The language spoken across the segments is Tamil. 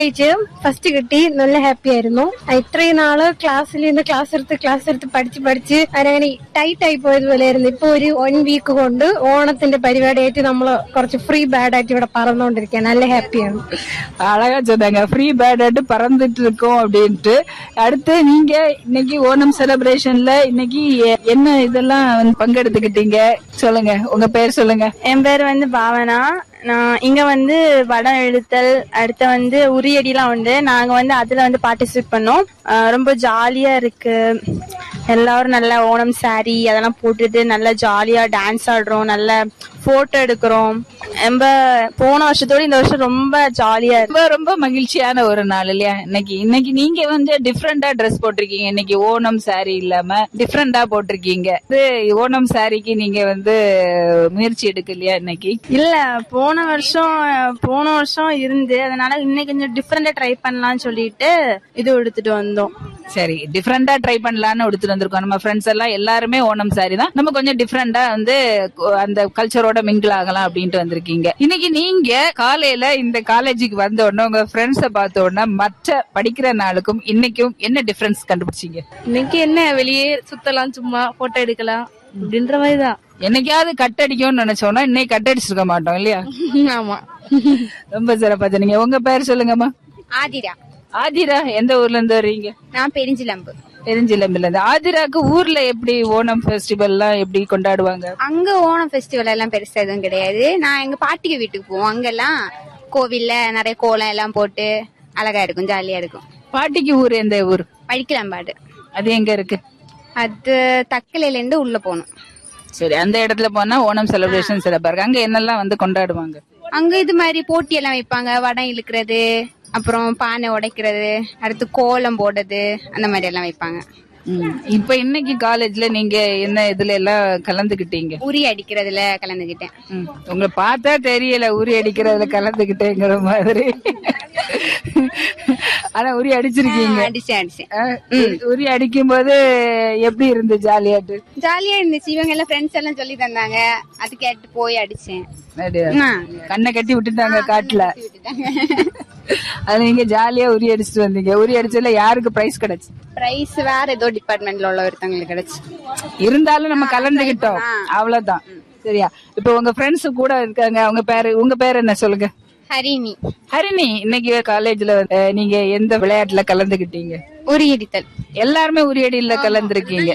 ഫസ്റ്റ് കിട്ടി നല്ല ഹാപ്പി ആയിരുന്നു ഇത്രയും നാള് ക്ലാസ്സിൽ നിന്ന് ക്ലാസ് എടുത്ത് ക്ലാസ് എടുത്ത് പഠിച്ച് പഠിച്ച് അങ്ങനെ ടൈറ്റ് ആയി പോയതുപോലെയായിരുന്നു ഇപ്പൊ ഒരു വൺ വീക്ക് കൊണ്ട് ഓണത്തിന്റെ പരിപാടിയായിട്ട് നമ്മള് കുറച്ച് ഫ്രീ ബാഡ് ആയിട്ട് ഇവിടെ പറന്നുകൊണ്ടിരിക്കുകയാണ് നല്ല ഹാപ്പിയാണ് அழகா சொன்னாங்க ஃப்ரீ பேர்ட் பறந்துட்டு இருக்கோம் அப்படின்ட்டு அடுத்து நீங்க இன்னைக்கு ஓணம் செலிப்ரேஷன்ல இன்னைக்கு எ- என்ன இதெல்லாம் வந்து பங்கெடுத்துக்கிட்டீங்க சொல்லுங்க உங்க பேர் சொல்லுங்க என் பேர் வந்து பாவனா நான் இங்க வந்து படம் எழுத்தல் அடுத்து வந்து உரியடிலாம் உண்டு நாங்க வந்து அதுல வந்து பார்ட்டிசிபேட் பண்ணோம் அஹ் ரொம்ப ஜாலியா இருக்கு எல்லாரும் நல்ல ஓணம் saree அதெல்லாம் போட்டுட்டு நல்லா ஜாலியா டான்ஸ் ஆடுறோம் நல்ல போட்டோ எடுக்கிறோம் ரொம்ப போன வருஷத்தோட இந்த வருஷம் ரொம்ப ஜாலியா இருக்கு ரொம்ப ரொம்ப மகிழ்ச்சியான ஒரு நாள் இல்லையா இன்னைக்கு இன்னைக்கு நீங்க வந்து டிஃப்ரெண்டா ட்ரெஸ் போட்டிருக்கீங்க இன்னைக்கு ஓணம் saree இல்லாம டிஃப்ரெண்டா போட்டிருக்கீங்க இது ஓணம் சாரிக்கு நீங்க வந்து முயற்சி எடுக்கலையா இன்னைக்கு இல்ல போன வருஷம் போன வருஷம் இருந்து அதனால இன்னைக்கு கொஞ்சம் டிஃப்ரெண்டா ட்ரை பண்ணலாம்னு சொல்லிட்டு இது எடுத்துட்டு வந்தோம் சரி டிஃப்ரெண்டா ட்ரை பண்ணலாம்னு எடுத்துட்டு வந்திருக்கோம் நம்ம ஃப்ரெண்ட்ஸ் எல்லாம் எல்லாருமே ஓணம் சாரி தான் நம்ம கொஞ்சம் டிஃப்ரெண்டா வந்து கு- அந்த கல்ச்சரோட மிங்கிள் ஆகலாம் அப்படின்ட்டு வந்திருக்கீங்க இன்னைக்கு நீங்க காலையில இந்த காலேஜுக்கு வந்த உடனே உங்க ஃப்ரெண்ட்ஸ பார்த்த உடனே மற்ற படிக்கிற நாளுக்கும் இன்னைக்கும் என்ன டிஃபரன்ஸ் கண்டுபிடிச்சீங்க இன்னைக்கு என்ன வெளியே சுத்தலாம் சும்மா போட்டோ எடுக்கலாம் அப்படின்ற மாதிரி தான் என்னைக்காவது கட் அடிக்கும்னு நினைச்சோம்னா இன்னைக்கு கட் அடிச்சிருக்க மாட்டோம் இல்லையா ஆமா ரொம்ப சிறப்பா சொன்னீங்க உங்க பேர் சொல்லுங்கம்மா ஆதிரா ஆதிரா எந்த ஊர்ல இருந்து வர்றீங்க நான் பெருஞ்சிலம்பு பெருஞ்சிலம்பில இருந்து ஆதிராக்கு ஊர்ல எப்படி ஓணம் ஃபெஸ்டிவல் எல்லாம் எப்படி கொண்டாடுவாங்க அங்க ஓணம் ஃபெஸ்டிவல் எல்லாம் பெருசா எதுவும் கிடையாது நான் எங்க பாட்டிக்கு வீட்டுக்கு போவோம் அங்கெல்லாம் கோவில்ல நிறைய கோலம் எல்லாம் போட்டு அழகா இருக்கும் ஜாலியா இருக்கும் பாட்டிக்கு ஊர் எந்த ஊர் படிக்கலாம்பாடு அது எங்க இருக்கு அது தக்கலையில இருந்து உள்ள போகணும் சரி அந்த இடத்துல போனா ஓணம் செலிப்ரேஷன் சிறப்பா இருக்கு அங்க என்னெல்லாம் வந்து கொண்டாடுவாங்க அங்க இது மாதிரி போட்டி எல்லாம் வைப்பாங்க வடம் இழுக்கிறது அப்புறம் பானை உடைக்கிறது அடுத்து கோலம் போடுறது அந்த மாதிரி எல்லாம் வைப்பாங்க ம். இப்ப இன்னைக்கு காலேஜ்ல நீங்க என்ன இதுல எல்லாம் கலந்துகிட்டீங்க உரி அடிக்கிறதுல கலந்துக்கிட்டேன் ம். உங்களை பார்த்தா தெரியல உரி அடிக்கிறதுல கலந்துகிட்டேங்கிற மாதிரி ஆனா உரி அடிச்சிருக்கீங்க அடிச்சேன் அடிச்சேன் ஆ, உரி அடிக்கும் போது எப்படி இருந்து ஜாலியாட்டு ஜாலியா இருந்துச்சு இவங்க எல்லாம் ஃப்ரெண்ட்ஸ் எல்லாம் சொல்லி தந்தாங்க அது கேட்டு போய் அடிச்சேன் அப்படியா? ஆ. கண்ணை கட்டி விட்டுட்டாங்க காட்டுல அது நீங்க ஜாலியா உரி அடிச்சுட்டு வந்தீங்க உரி அடிச்சதுல யாருக்கு பிரைஸ் கிடைச்சு பிரைஸ் வேற ஏதோ டிபார்ட்மெண்ட்ல உள்ள ஒருத்தவங்களுக்கு கிடைச்சு இருந்தாலும் நம்ம கலந்துகிட்டோம் அவ்வளவுதான் சரியா இப்ப உங்க ஃப்ரெண்ட்ஸ் கூட இருக்காங்க அவங்க பேரு உங்க பேர் என்ன சொல்லுங்க ஹரிணி ஹரிணி இன்னைக்கு காலேஜ்ல நீங்க எந்த விளையாட்டுல கலந்துகிட்டீங்க உரியடித்தல் எல்லாருமே உரியடியில கலந்துருக்கீங்க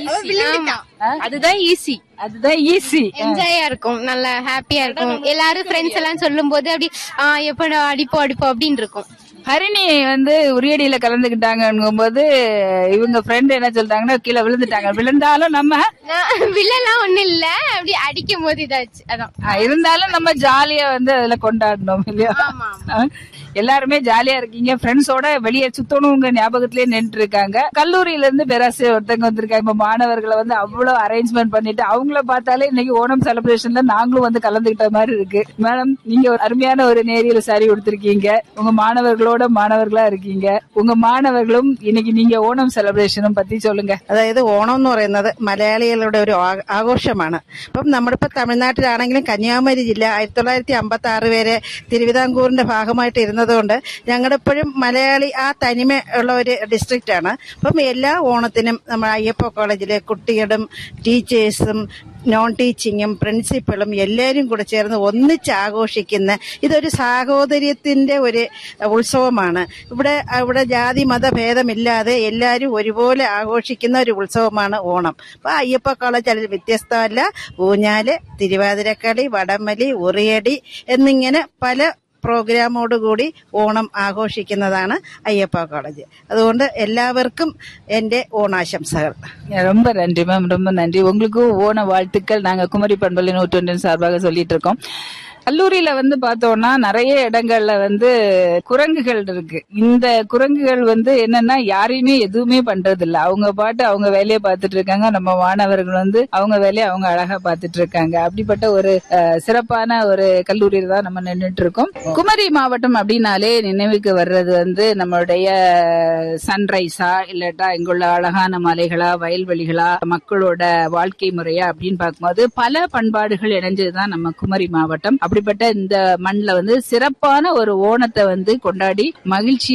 அதுதான் ஈஸி அதுதான் ஈஸி என்ஜாயா இருக்கும் நல்லா ஹாப்பியா இருக்கும் எல்லாரும் ஃப்ரெண்ட்ஸ் எல்லாம் சொல்லும் போது அப்படி ஆ, எப்படா அடிப்போம் அடிப்போம் அப்படின்னு இருக்கும் ஹரிணி வந்து உரியடியில கலந்துகிட்டாங்கங்கும் போது இவங்க ஃப்ரெண்ட் என்ன சொல்றாங்கன்னா கீழே விழுந்துட்டாங்க விழுந்தாலும் நம்ம வில்லெல்லாம் ஒண்ணும் இல்ல அப்படி அடிக்கும் போது இதாச்சு அதான் ஆ, இருந்தாலும் நம்ம ஜாலியா வந்து அதுல கொண்டாடணும் இல்லையா ஆ, எல்லாருமே ஜாலியா இருக்கீங்க ஃப்ரெண்ட்ஸோட வெளியே சுத்தணும் உங்க ஞாபகத்திலேயே நின்று இருக்காங்க கல்லூரியில இருந்து பேராசிரியர் ஒருத்தங்க வந்திருக்காங்க இப்ப மாணவர்களை வந்து அவ்வளவு அரேஞ்ச்மெண்ட் பண்ணிட்டு அவங்கள பார்த்தாலே இன்னைக்கு ஓணம் செலிப்ரேஷன்ல நாங்களும் வந்து கலந்துகிட்ட மாதிரி இருக்கு மேடம் நீங்க ஒரு அருமையான ஒரு நேரியல் சாரி கொடுத்திருக்கீங்க உங்க மாணவர்களோட மாணவர்களா இருக்கீங்க உங்க മാണവர்களுം இன்னைக்கு நீங்க ഓണം സെലിബ്രേഷനും പറ്റി சொல்லுங்க അതായത് ഓണം എന്ന് പറയുന്നത് മലയാളികളുടെ ഒരു ആ- ആഘോഷമാണ് അപ്പം നമ്മളിപ്പോ തമിഴ്നാട്ടിലാണെങ്കിലും കന്യാകുമാരി ജില്ല ആയിരത്തി തൊള്ളായിരത്തി അമ്പത്തി ആറ് വരെ തിരുവിതാംകൂറിന്റെ ഭാഗമായിട്ട് ഇരുന്നതുകൊണ്ട് ഞങ്ങളുടെ ഇപ്പോഴും മലയാളി ആ തനിമ ഉള്ള ഒരു ഡിസ്ട്രിക്റ്റ് ആണ് അപ്പം എല്ലാ ഓണത്തിനും നമ്മൾ അയ്യപ്പ കോളേജിലെ കുട്ടികളും ടീച്ചേഴ്സും നോൺ ടീച്ചിങ്ങും പ്രിൻസിപ്പളും എല്ലാവരും കൂടെ ചേർന്ന് ഒന്നിച്ച് ആഘോഷിക്കുന്ന ഇതൊരു സാഹോദര്യത്തിന്റെ ഒരു ഉത്സവമാണ് ഇവിടെ ഇവിടെ ജാതി മത ഭേദമില്ലാതെ എല്ലാവരും ഒരുപോലെ ആഘോഷിക്കുന്ന ഒരു ഉത്സവമാണ് ഓണം അപ്പൊ അയ്യപ്പ കോളേജ് അതിൽ വ്യത്യസ്തമല്ല ഊഞ്ഞാല് തിരുവാതിരക്കളി വടംവലി ഉറിയടി എന്നിങ്ങനെ പല പ്രോഗ്രാമോടുകൂടി ഓണം ആഘോഷിക്കുന്നതാണ് അയ്യപ്പ കോളേജ് അതുകൊണ്ട് എല്ലാവർക്കും എൻ്റെ ഓണാശംസകൾ ரொம்ப நன்றி மேம் ரொம்ப நன்றி உங்களுக்கும் ஓண வாழ்த்துக்கள் நாங்க குமரி பண்பலை நூற்றொன்றின் சார்பாக சொல்லிட்டு இருக்கோம் கல்லூரியில வந்து பார்த்தோம்னா நிறைய இடங்கள்ல வந்து குரங்குகள் இருக்கு இந்த குரங்குகள் வந்து என்னன்னா யாரையுமே எதுவுமே பண்றது இல்ல அவங்க பாட்டு அவங்க வேலையை பார்த்துட்டு இருக்காங்க நம்ம மாணவர்கள் வந்து அவங்க வேலையை அவங்க அழகா பார்த்துட்டு இருக்காங்க அப்படிப்பட்ட ஒரு அஹ், சிறப்பான ஒரு கல்லூரியில தான் நம்ம நின்றுட்டு இருக்கோம் குமரி மாவட்டம் அப்படின்னாலே நினைவுக்கு வர்றது வந்து நம்மளுடைய சன்ரைஸா இல்லாட்டா இங்குள்ள அழகான மலைகளா வயல்வெளிகளா மக்களோட வாழ்க்கை முறையா அப்படின்னு பார்க்கும்போது பல பண்பாடுகள் இணைஞ்சதுதான் நம்ம குமரி மாவட்டம் அப்படிப்பட்ட இந்த மண்ணில் வந்து சிறப்பான ஒரு ஓணத்தை வந்து கொண்டாடி மகிழ்ச்சி